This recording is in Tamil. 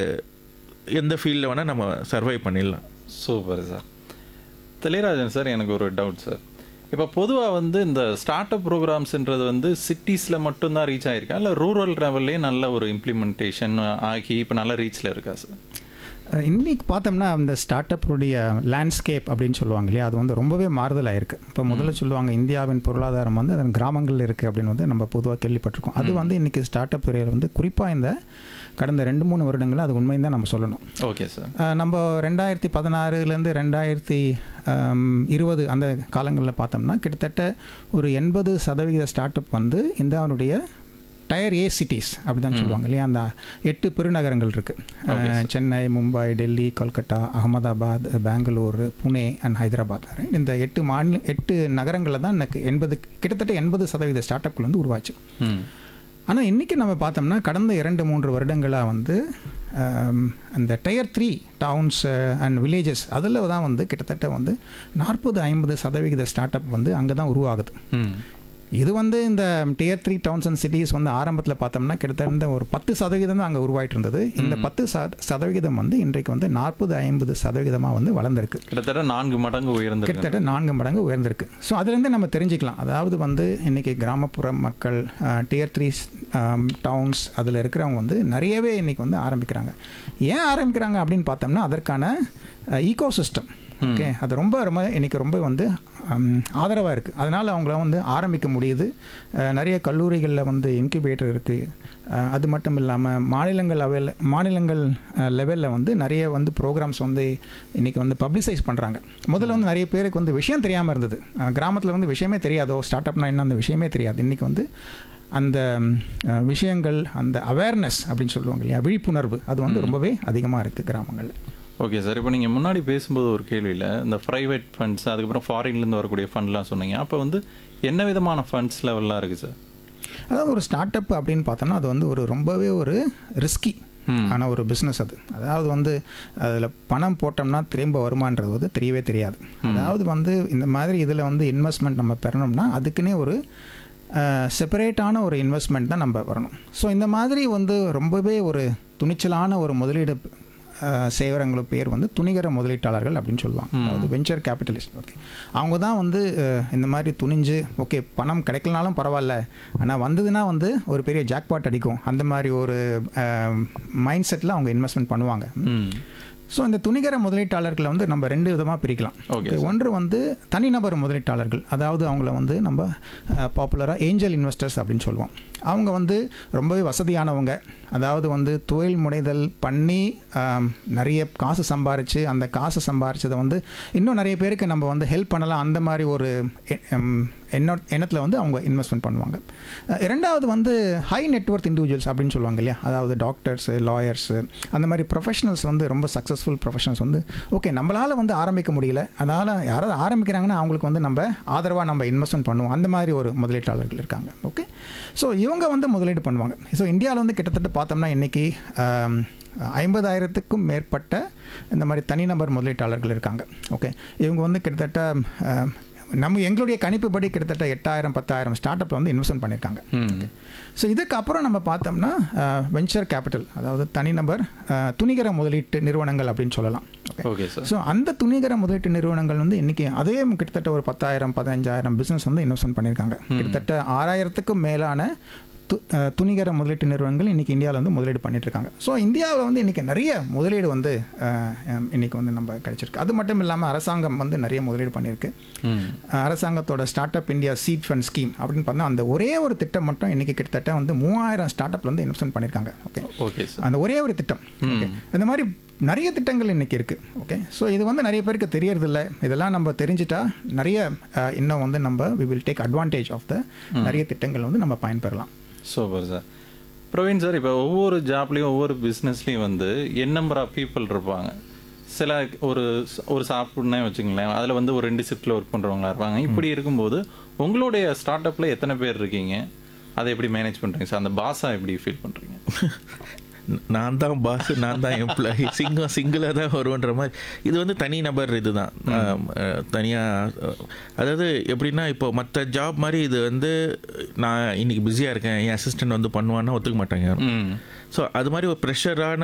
எந்த ஃபீல்டில் வேணால் நம்ம சர்வை பண்ணிடலாம் சூப்பர் சார் தெளிராஜன் சார் எனக்கு ஒரு டவுட் சார் இப்போ பொதுவாக வந்து இந்த ஸ்டார்ட் அப் ப்ரோக்ராம்ஸ்ன்றது வந்து சிட்டிஸில் மட்டும்தான் ரீச் ஆயிருக்கா இல்லை ரூரல் லெவல்லையும் நல்ல ஒரு இம்ப்ளிமெண்டேஷன் ஆகி இப்போ நல்ல ரீச்சில் இருக்கா சார் அஹ் இன்னைக்கு பார்த்தோம்னா அந்த ஸ்டார்ட் அப்புடைய லேண்ட்ஸ்கேப் அப்படின்னு சொல்லுவாங்க இல்லையா அது வந்து ரொம்பவே மாறுதலாக இருக்குது இப்போ முதல்ல சொல்லுவாங்க இந்தியாவின் பொருளாதாரம் வந்து அதன் கிராமங்களில் இருக்குது அப்படின்னு வந்து நம்ம பொதுவாக கேள்விப்பட்டிருக்கோம் அது வந்து இன்னைக்கு ஸ்டார்ட் அப் துறையில் வந்து குறிப்பாக இந்த கடந்த ரெண்டு மூணு வருடங்கள் அது உண்மைன்னு தான் நம்ம சொல்லணும் ஓகே சார் அஹ் நம்ம ரெண்டாயிரத்தி பதினாறுலேருந்து ரெண்டாயிரத்தி இருபது அந்த காலங்களில் பார்த்தோம்னா கிட்டத்தட்ட ஒரு எண்பது சதவிகித ஸ்டார்ட் அப் வந்து இந்தியாவுடைய டயர் ஏ சிட்டிஸ் அப்படி தான் சொல்லுவாங்க இல்லையா அந்த எட்டு பெருநகரங்கள் இருக்குது சென்னை மும்பை டெல்லி கொல்கட்டா அகமதாபாத் பெங்களூர் புனே அண்ட் ஹைதராபாத் இந்த எட்டு மாநில எட்டு நகரங்களில் தான் எனக்கு எண்பது கிட்டத்தட்ட எண்பது சதவீத ஸ்டார்ட் அப்கள் வந்து உருவாச்சு ம் ஆனால் இன்றைக்கி நம்ம பார்த்தோம்னா கடந்த இரண்டு மூன்று வருடங்களாக வந்து ஆம், அந்த tier three towns and villages அதில் தான் வந்து கிட்டத்தட்ட வந்து நாற்பது ஐம்பது சதவிகித ஸ்டார்ட் அப் வந்து அங்கே தான் உருவாகுது ம் இது வந்து இந்த tier three towns and cities வந்து ஆரம்பத்தில் பார்த்தோம்னா கிட்டத்தட்ட ஒரு பத்து சதவீதம் தான் அங்கே உருவாயிட்டு இருந்தது இந்த பத்து சத சதவிகிதம் வந்து இன்றைக்கு வந்து நாற்பது ஐம்பது சதவிகிதமாக வந்து வளர்ந்துருக்கு கிட்டத்தட்ட நான்கு மடங்கு உயர்ந்திருக்கு கிட்டத்தட்ட நான்கு மடங்கு உயர்ந்திருக்கு ஸோ அதுலேருந்து நம்ம தெரிஞ்சுக்கலாம் அதாவது வந்து இன்னைக்கு கிராமப்புற மக்கள் டியர் த்ரீ டவுன்ஸ் அதில் இருக்கிறவங்க வந்து நிறையவே இன்னைக்கு வந்து ஆரம்பிக்கிறாங்க ஏன் ஆரம்பிக்கிறாங்க அப்படின்னு பார்த்தோம்னா அதற்கான ஈகோ சிஸ்டம் ஓகே அது ரொம்ப ரொம்ப இன்னைக்கு ரொம்ப வந்து ஆதரவாக இருக்குது அதனால் அவங்கள வந்து ஆரம்பிக்க முடியுது அஹ், நிறைய கல்லூரிகளில் வந்து இன்குபேட்டர் இருக்குது அது மட்டும் இல்லாமல் மாநிலங்கள் அவையில் மாநிலங்கள் லெவலில் வந்து நிறைய வந்து ப்ரோக்ராம்ஸ் வந்து இன்றைக்கி வந்து பப்ளிசைஸ் பண்ணுறாங்க முதல்ல வந்து நிறைய பேருக்கு வந்து விஷயம் தெரியாமல் இருந்தது கிராமத்தில் வந்து விஷயமே தெரியாதோ ஸ்டார்ட் அப்னா என்ன அந்த விஷயமே தெரியாது இன்றைக்கி வந்து அந்த அஹ், விஷயங்கள் அந்த அவேர்னஸ் அப்படின்னு சொல்லுவாங்க இல்லையா விழிப்புணர்வு அது வந்து ரொம்பவே அதிகமாக இருக்குது கிராமங்களில் ஓகே சார் இப்போ நீங்கள் முன்னாடி பேசும்போது ஒரு கேள்வியில் இந்த ப்ரைவேட் ஃபண்ட்ஸ் அதுக்கப்புறம் ஃபாரின்லேருந்து வரக்கூடிய ஃபண்ட்லாம் சொன்னீங்க அப்போ வந்து என்ன விதமான ஃபண்ட்ஸ் லெவல்லாம் இருக்குது சார் அதாவது ஒரு ஸ்டார்ட் அப் அப்படின்னு பார்த்தோம்னா அது வந்து ஒரு ரொம்பவே ஒரு ரிஸ்கி ஆன ஒரு பிஸ்னஸ் அது அதாவது வந்து அதில் பணம் போட்டோம்னா திரும்ப வருமானது வந்து தெரியவே தெரியாது அதாவது வந்து இந்த மாதிரி இதில் வந்து இன்வெஸ்ட்மெண்ட் நம்ம பெறணும்னா அதுக்குன்னே ஒரு செப்பரேட்டான ஒரு இன்வெஸ்ட்மெண்ட் தான் நம்ம வரணும் ஸோ இந்த மாதிரி வந்து ரொம்பவே ஒரு துணிச்சலான ஒரு முதலீடு செய்கிறவங்களுக்கு பேர் வந்து துணிகர முதலீட்டாளர்கள் அப்படின்னு சொல்லுவாங்க அதாவது வெஞ்சர் கேபிட்டலிஸ்ட் ஓகே அவங்க தான் வந்து அஹ், இந்த மாதிரி துணிஞ்சு ஓகே பணம் கிடைக்கலனாலும் பரவாயில்ல ஆனால் வந்ததுன்னா வந்து ஒரு பெரிய ஜாக்பாட் அடிக்கும் அந்த மாதிரி ஒரு மைண்ட் செட்டில் அவங்க இன்வெஸ்ட்மெண்ட் பண்ணுவாங்க ம் ஸோ இந்த துணிகர முதலீட்டாளர்களை வந்து நம்ம ரெண்டு விதமாக பிரிக்கலாம் Okay, ஒன்று வந்து தனிநபர் முதலீட்டாளர்கள் அதாவது அவங்கள வந்து நம்ம பாப்புலராக ஏஞ்சல் இன்வெஸ்டர்ஸ் அப்படின்னு சொல்லுவோம் அவங்க வந்து ரொம்பவே வசதியானவங்க அதாவது வந்து தொழில் முனைதல் பண்ணி ஆம், நிறைய காசு சம்பாரித்து அந்த காசு சம்பாரிச்சதை வந்து இன்னும் நிறைய பேருக்கு நம்ம வந்து ஹெல்ப் பண்ணலாம் அந்த மாதிரி ஒரு எ- எம், எண்ண எண்ணத்தில் வந்து அவங்க இன்வெஸ்ட்மெண்ட் பண்ணுவாங்க அஹ், இரண்டாவது வந்து ஹை நெட்ஒர்க் இண்டிவிஜுவல்ஸ் அப்படின்னு சொல்லுவாங்க இல்லையா அதாவது டாக்டர்ஸு லாயர்ஸு அந்த மாதிரி ப்ரொஃபஷனல்ஸ் வந்து ரொம்ப சக்ஸஸ்ஃபுல் ப்ரொஃபஷனல்ஸ் வந்து ஓகே நம்மளால் வந்து ஆரம்பிக்க முடியல அதனால் யாராவது ஆரம்பிக்கிறாங்கன்னா அவங்களுக்கு வந்து நம்ம ஆதரவாக நம்ம இன்வெஸ்ட்மெண்ட் பண்ணுவோம் அந்த மாதிரி ஒரு முதலீட்டாளர்கள் இருக்காங்க ஓகே ஸோ இவங்க வந்து முதலீடு பண்ணுவாங்க ஸோ இந்தியாவில் வந்து கிட்டத்தட்ட பார்த்தோம்னா இன்றைக்கி ஐம்பதாயிரத்துக்கும் மேற்பட்ட இந்த மாதிரி தனிநபர் முதலீட்டாளர்கள் இருக்காங்க ஓகே இவங்க வந்து கிட்டத்தட்ட ஆம், நம்ம எங்களுடைய கணிப்புப்படி கிட்டத்தட்ட எட்டாயிரம் பத்தாயிரம் ஸ்டார்ட் அப்பில் வந்து இன்வெஸ்ட்மெண்ட் பண்ணியிருக்காங்க ம் ஸோ இதுக்கப்புறம் நம்ம பார்த்தோம்னா வெஞ்சர் கேபிட்டல் அதாவது தனிநபர் அஹ், துணிகர முதலீட்டு நிறுவனங்கள் அப்படின்னு சொல்லலாம் ஓகே ஓகே சார் ஸோ அந்த துணிகர முதலீட்டு நிறுவனங்கள் வந்து இன்றைக்கி அதே கிட்டத்தட்ட ஒரு பத்தாயிரம் பதினஞ்சாயிரம் பிஸ்னஸ் வந்து இன்வெஸ்ட்மெண்ட் பண்ணியிருக்காங்க கிட்டத்தட்ட ஆறாயிரத்துக்கும் மேலான து அஹ், துணிகர முதலீட்டு நிறுவனங்கள் இன்றைக்கி இந்தியாவில் வந்து முதலீடு பண்ணிட்டு இருக்காங்க ஸோ இந்தியாவில் வந்து இன்றைக்கி நிறைய முதலீடு வந்து அஹ், அஹ், இன்னைக்கு வந்து நம்ம கிடைச்சிருக்கு அது மட்டும் இல்லாமல் அரசாங்கம் வந்து நிறைய முதலீடு பண்ணியிருக்கு ம் அரசாங்கத்தோட start up India seed fund scheme அப்படின்னு பார்த்தா அந்த ஒரே ஒரு திட்டம் மட்டும் இன்னைக்கு கிட்டத்தட்ட வந்து மூவாயிரம் ஸ்டார்ட் அப்ல வந்து இன்வெஸ்ட்மெண்ட் பண்ணியிருக்காங்க ஓகே ஓகே சார் அந்த ஒரே ஒரு திட்டம் ஓகே இந்த மாதிரி நிறைய திட்டங்கள் இன்னைக்கு இருக்கு ஓகே ஸோ இது வந்து நிறைய பேருக்கு தெரியறதில்ல இதெல்லாம் நம்ம தெரிஞ்சிட்டா நிறைய அஹ், இன்னும் வந்து நம்ம we will take advantage of the நிறைய திட்டங்கள் வந்து நம்ம பயன்பெறலாம் சூப்பர் சார் பிரவீன் சார் இப்போ ஒவ்வொரு ஜாப்லேயும் ஒவ்வொரு பிஸ்னஸ்லேயும் வந்து என் நம்பர் ஆஃப் பீப்புள் இருப்பாங்க சில ஒரு ஒரு சாப்பிட்னே வச்சுங்களேன் அதில் வந்து ஒரு ரெண்டு ஷிஃப்ட்டில் ஒர்க் பண்ணுறவங்களா இருப்பாங்க இப்படி இருக்கும்போது உங்களுடைய ஸ்டார்ட் அப்பில் எத்தனை பேர் இருக்கீங்க அதை எப்படி மேனேஜ் பண்ணுறீங்க சார் அந்த பாஸாக எப்படி ஃபீல் பண்ணுறீங்க நான் தான் பாஸ் நான் தான் எம்ப்ளாயி சிங்கம் சிங்கிளாக தான் வருவன்ற மாதிரி இது வந்து தனி நபர் இதுதான் தனியாக அதாவது எப்படின்னா இப்போ மற்ற ஜாப் மாதிரி இது வந்து நான் இன்னைக்கு பிஸியாக இருக்கேன் என் அசிஸ்டன்ட் வந்து பண்ணுவான்னா ஒத்துக்க மாட்டாங்க யாரும் ம் ஸோ அது மாதிரி ஒரு ப்ரெஷரான